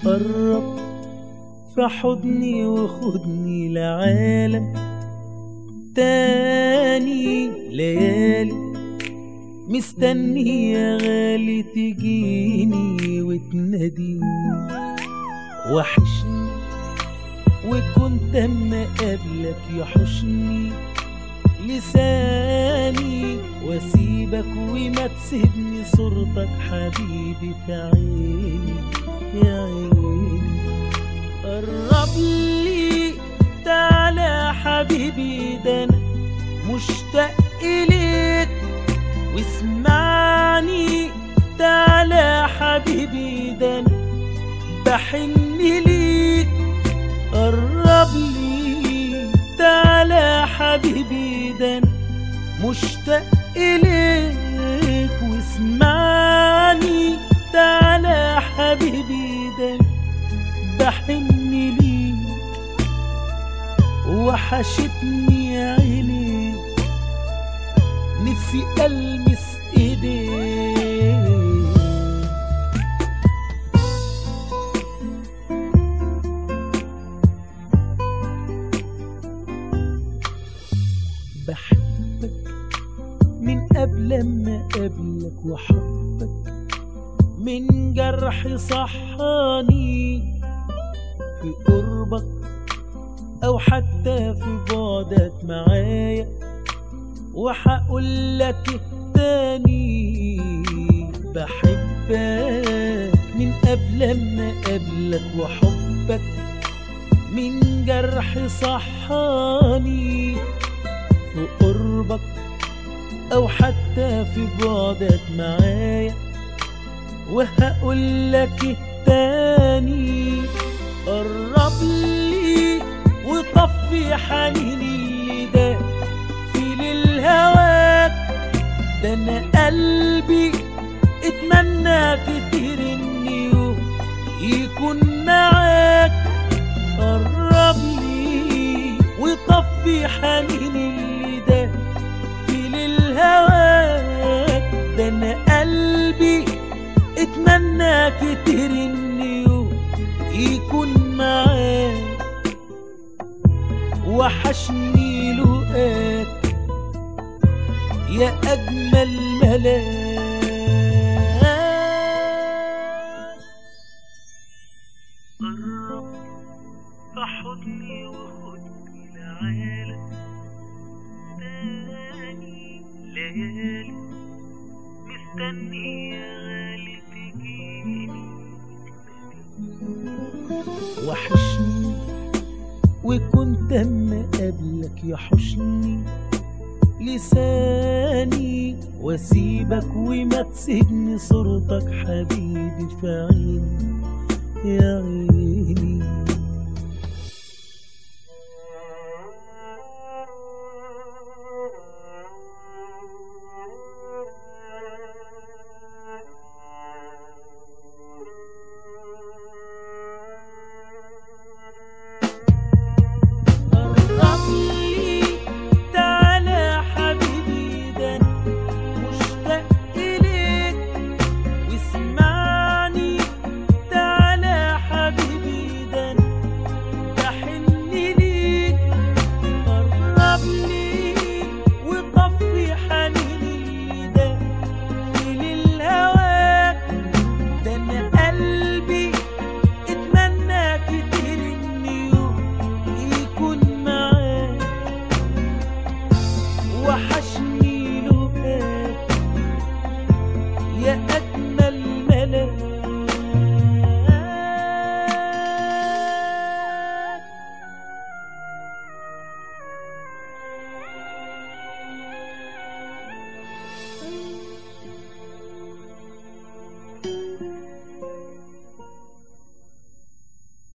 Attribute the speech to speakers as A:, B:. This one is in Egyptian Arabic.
A: قرب في حضني وخدني لعالم تاني ليالي مستني يا غالي تجيني وتناديني وحشني وكنت اما قبلك يحشني لساني واسيبك وما تسيبني صورتك حبيبي في عيني يا عيني قرب لي تعالى حبيبي ده انا مشتاق اليك واسمعني تعالى حبيبي ده انا بحن ليك قرب لي تعالى حبيبي ده انا مشتاق اليك واسمعني تعالى حبيبي ده أنا بحن ليك وحشتني عينيك نفسي ألمس إيديك بحبك من قبل ما قبلك وحبك من جرح صحاني في قربك او حتى في بعدك معايا وحقول لك التاني بحبك من قبل ما قبلك وحبك من جرح صحاني في قربك او حتى في بعدك معايا وهقول لك التاني قرب لي وطفي حنيني اللي ده في للهواك ده انا قلبي اتمنى كتير اني يوم يكون معاك قرب لي وطفي حنيني اللي ده في للهواك ده انا قلبي اتمنى كتير اني يوم يكون معاك وحشني لقاك يا اجمل ملاك قرب في حضني وخدني لعالم تاني ليالي مستني يا غالي تجيني وحشني وكنت اما قبلك يحشني لساني واسيبك وما تسيبني صورتك حبيبي في عيني يا عيني